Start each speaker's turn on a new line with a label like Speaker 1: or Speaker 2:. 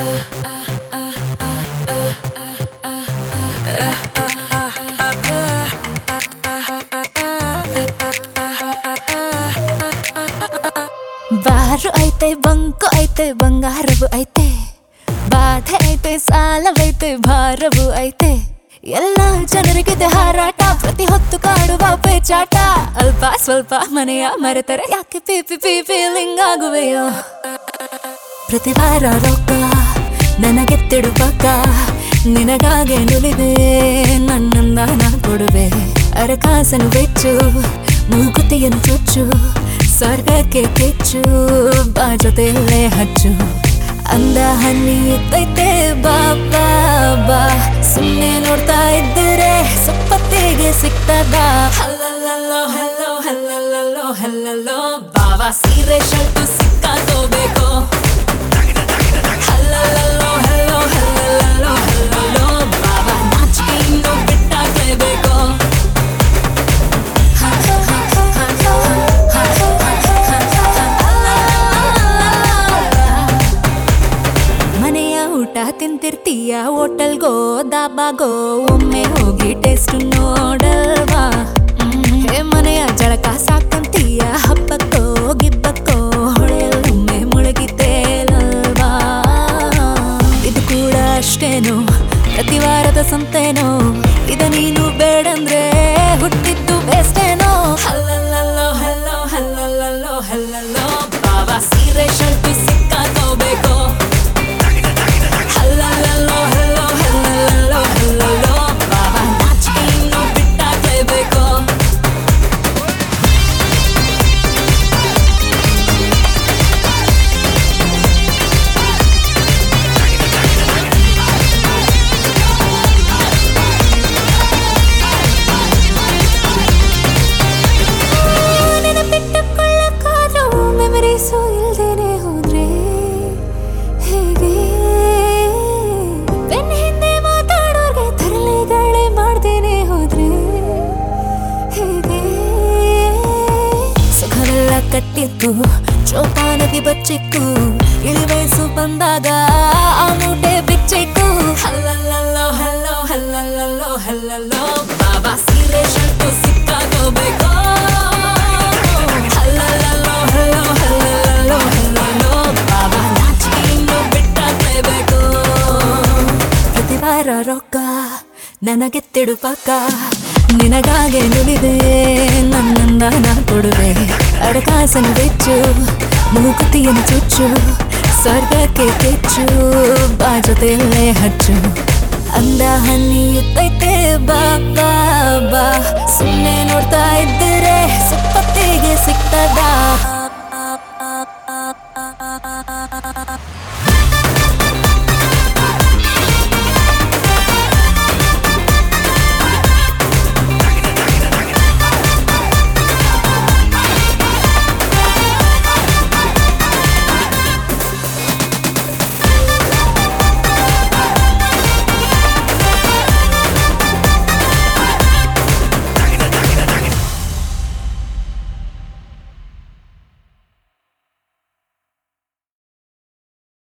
Speaker 1: ಬಾರು ಐತೆ ಬಂಕು ಐತೆ ಬಂಗಾರವು ಐತೆ ಬಾಧೆ ಐತೆ ಸಾಲವೈತೆ ಭಾರವು ಐತೆ ಎಲ್ಲ ಜನರಿಗಿದೆ ಹಾರಾಟ ಪ್ರತಿ ಹೊತ್ತು ಕಾಡುವ ಪೇಚಾಟ ಅಲ್ಪ ಸ್ವಲ್ಪ ಮನೆಯ ಮರೆತರೆ ಯಾಕೆ ಪಿ ಪಿ ಪಿ ಫೀಲಿಂಗ್ ಆಗುವೆಯೋ ಪ್ರತಿ ವಾರ ರೊಕ್ಕ ನನಗೆತ್ತಿಡು ಪಕ್ಕ ನಿನಗಾಗೆ ನುಲಿವೆ ನನ್ನಂದ ನಾ ಕೊಡುವೆ ಅರಕಾಸನು ಬೆಚ್ಚು ಮೂಗುತಿಯನ್ನು ಚುಚ್ಚು ಸ್ವರ್ಗಕ್ಕೆ ಕೆಚ್ಚು ಬಾ ಜೊತೆಯಲ್ಲೇ ಹಚ್ಚು ಅಂದ ಹಣ್ಣಿ ಇದ್ದೈತೆ ಬಾ ಬಾ ಬಾ ಸುಮ್ಮನೆ ನೋಡ್ತಾ ಇದ್ದರೆ ಸಪ್ಪತ್ತಿಗೆ ಸಿಗ್ತದ ಹಲ್ಲಲ್ಲೋ ಹಲ್ಲೋ ಹಲ್ಲಲ್ಲೋ ಹಲ್ಲಲ್ಲೋ ಬಾವಾ ಸೀರೆ ಶರ್ಟು ಸಿಕ್ಕಾಕೋಬೇಕು ಹಲ್ಲಲ್ಲೋ ಹಲ್ಲೋ ಹಲ್ಲಲ್ಲೋ ಹಲ್ಲಲ್ಲೋ ಬಾವಾ ನಾಚಿಕೆ ಇನ್ನು ಬಿಟ್ಟಾಗಲೇಬೇಕು ಮನೆಯ ಊಟ ತಿಂತಿರ್ತೀಯ ಹೋಟೆಲ್ಗೋ ದಾಬಾಗೋ ಒಮ್ಮೆ ಹೋಗಿ ಟೇಸ್ಟ್ ನೋಡಲ್ವಾ ಹೇ ಮನೆಯ ಜಳಕ ಸಾಕಂತೀಯ ಹಬ್ಬಕ್ಕೋ ಗಿಬ್ಬಕ್ಕೋ ಹೊಳೆಯಲ್ಲೊಮ್ಮೆ ಮುಳುಗಿತೇಲಲ್ವಾ ಇದು ಕೂಡ ಅಷ್ಟೇನು ಪ್ರತಿ ವಾರದ ಸಂತೇನೋ ಇದ ನೀನು ಬೇಡಂದ್ರೆ ಹುಟ್ಟಿದ್ದು ಬೇಸ್ತೇನೋ ಹಲ್ಲಲ್ಲೋ ಹಲ್ಲೋ ಹಲ್ಲಲ್ಲೋ ಹಲ್ಲಲ್ಲೋ ಬಾಬಾ ಸೀರೆ ಶರ್ಟು ಸಿಕ್ಕಾಕೋಬೇಕು ಹಲ್ಲಲ್ಲೋ ಹಲ್ಲೋ ಹಲ್ಲಲ್ಲೋ ಹಲ್ಲಲ್ಲೋ ಬಾಬಾ ನಾಚಿಕೆ ಇನ್ನು ಬಿಟ್ಟಾಗಲೇಬೇಕು ನೆನಪಿಟ್ಟುಕೊಳ್ಳಕ್ಕಾದ್ರೂ ಮೆಮರೀಸು ಇಲ್ದೇನೆ ಹೋದ್ರೆ ಹೇಗೆ ಬೆನ್ನ ಹಿಂದೆ ಮಾತಾಡೋರ್ಗೆ ತರಲೆಗಳೇ ಮಾಡ್ದೇನೆ ಹೋದ್ರೆ ಹೇಗೆ ಸುಖವೆಲ್ಲ ಕಟ್ಟಿತ್ತು ಚೋಪಾನದಿ ಬಚ್ಚಿಕ್ಕು ಇಳಿವಯಸ್ಸು ಬಂದಾಗ ಆ ಮೂಟೆ ಬಿಚ್ಚಿಕ್ಕು ಹಲ್ಲಲ್ಲೋ ಹಲ್ಲೋ ಹಲ್ಲಲ್ಲೋ ಹಲ್ಲಲ್ಲೋ ಬಾಬಾ ಸೀರೆ ಶರ್ಟು ಸಿಕ್ಕಾಗೋಬೇಕು ಹಲ್ಲಲ್ಲೋ ಹಲ್ಲೋ ಹಲ್ಲಲ್ಲೋ ಹಲ್ಲಲ್ಲೋ ಬಾಬಾ ನಾಚಿಕೆ ಇನ್ನು ಬಿಟ್ಟಾಗಲೇಬೇಕು ಪ್ರತಿ ವಾರ ರೊಕ್ಕ ನನಗೆತ್ತಿಡು ಪಕ್ಕ ನಿನಗಾಗೆ ನುಲಿದೆ ನನ್ನಂದ ನಾ ಕೊಡುವೆ ಅಡಕಾಸನ ಬೆಚ್ಚು ಮೂಗುತಿಯನ್ನು ಚುಚ್ಚು ಸ್ವರ್ಗಕ್ಕೆ ಕೆಚ್ಚು ಬಾ ಜೊತೆಯಲ್ಲೇ ಹಚ್ಚು ಅಂದ ಹಣ್ಣಿ ಇದ್ದೈತೆ ಬಾ ಬಾ ಬಾ ಸುಮ್ಮನೆ ನೋಡ್ತಾ ಇದ್ದರೆ ಸುಪ್ಪತ್ತಿಗೆ ಸಿಗ್ತದ